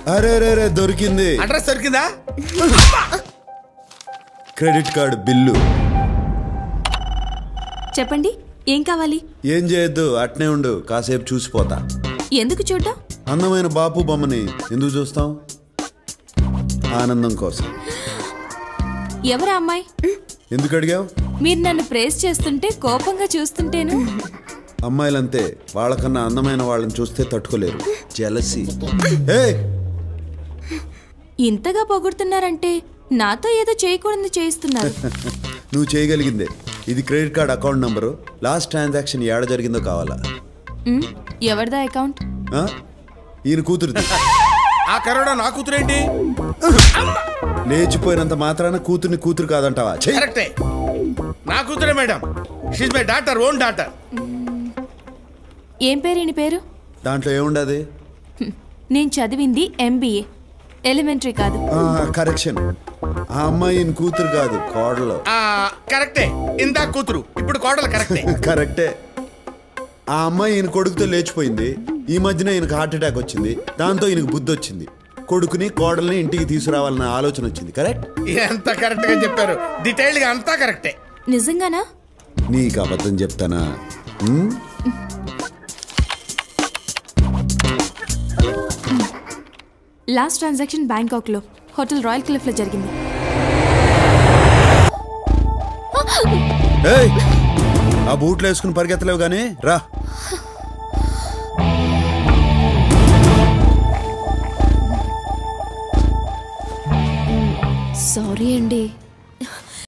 అరే రే రే దొరికింది అడ్రస్ దొరికిందా క్రెడిట్ కార్డు బిల్లు చెప్పండి ఏం కావాలి ఏం చేయొద్దు అట్నే ఉండు కాసేపు చూసిపోతా ఎందుకు చూడ్డం అందమైన బాపు బొమ్మని ఎందుకు చూస్తాం ఆనందం కోసం ఎవరా అమ్మాయి ఎందుకు అడిగావు మీరు నన్ను ప్రేస్ చేస్తుంటే కోపంగా చూస్తుంటేను అమ్మాయిలంతే వాళ్ళకన్నా అందమైన వాళ్ళని చూస్తే తట్టుకోలేరు జలసి ఏ ఇంతగా పొగుడుతున్నారంటే నాతో ఏదో చేయకూడదు చేయిస్తున్నారు నువ్వు చేయగలిగిందే ఇది credit card account number last transaction ఏడ జరిగిందో కావాలా ఉమ్, ఎవరిదా అకౌంట్ ఆ? ఈయన కూతురుది ఆ కరోడా నా కూతురేంటి లేచిపోయినంత మాత్రాన కూతుర్ని కూతురు కాదంటావా చెయ్ కరెక్టే నా కూతురే madam she's my daughter own daughter ఏం పేరు ఈయన పేరు దాంట్లో ఏముండదు హ్మ్, నేను చదివింది ఎంబీఏ ఎలిమెంటరీ కాదు కరెక్షన్ ఆ అమ్మాయి ఈయన కూతురు కాదు కోడలు కరెక్టే ఇందా కూతురు ఇప్పుడు కోడలు కరెక్టే కరెక్టే ఆ అమ్మాయి ఈయన కొడుకుతో లేచిపోయింది ఈ మధ్యన ఈయనకు హార్ట్ అటాక్ వచ్చింది దాంతో ఈయనకు బుద్ధి వచ్చింది కొడుకుని కోడల్ని ఇంటికి తీసుకురావాలన్న ఆలోచన వచ్చింది కరెక్ట్ ఎంత కరెక్ట్ గా చెప్పారు డీటెయిల్డ్ గా అంతా కరెక్టే నిజంగానా నీకు అబద్ధం చెప్తానా ఉమ్? లాస్ట్ ట్రాన్సాక్షన్ బ్యాంకాక్ లో హోటల్ రాయల్ క్లిఫ్ లో జరిగింది ఏయ్ ఆ బూట్లు వేసుకుని పరిగెత్తలేవు కానీ రా సారీ అండి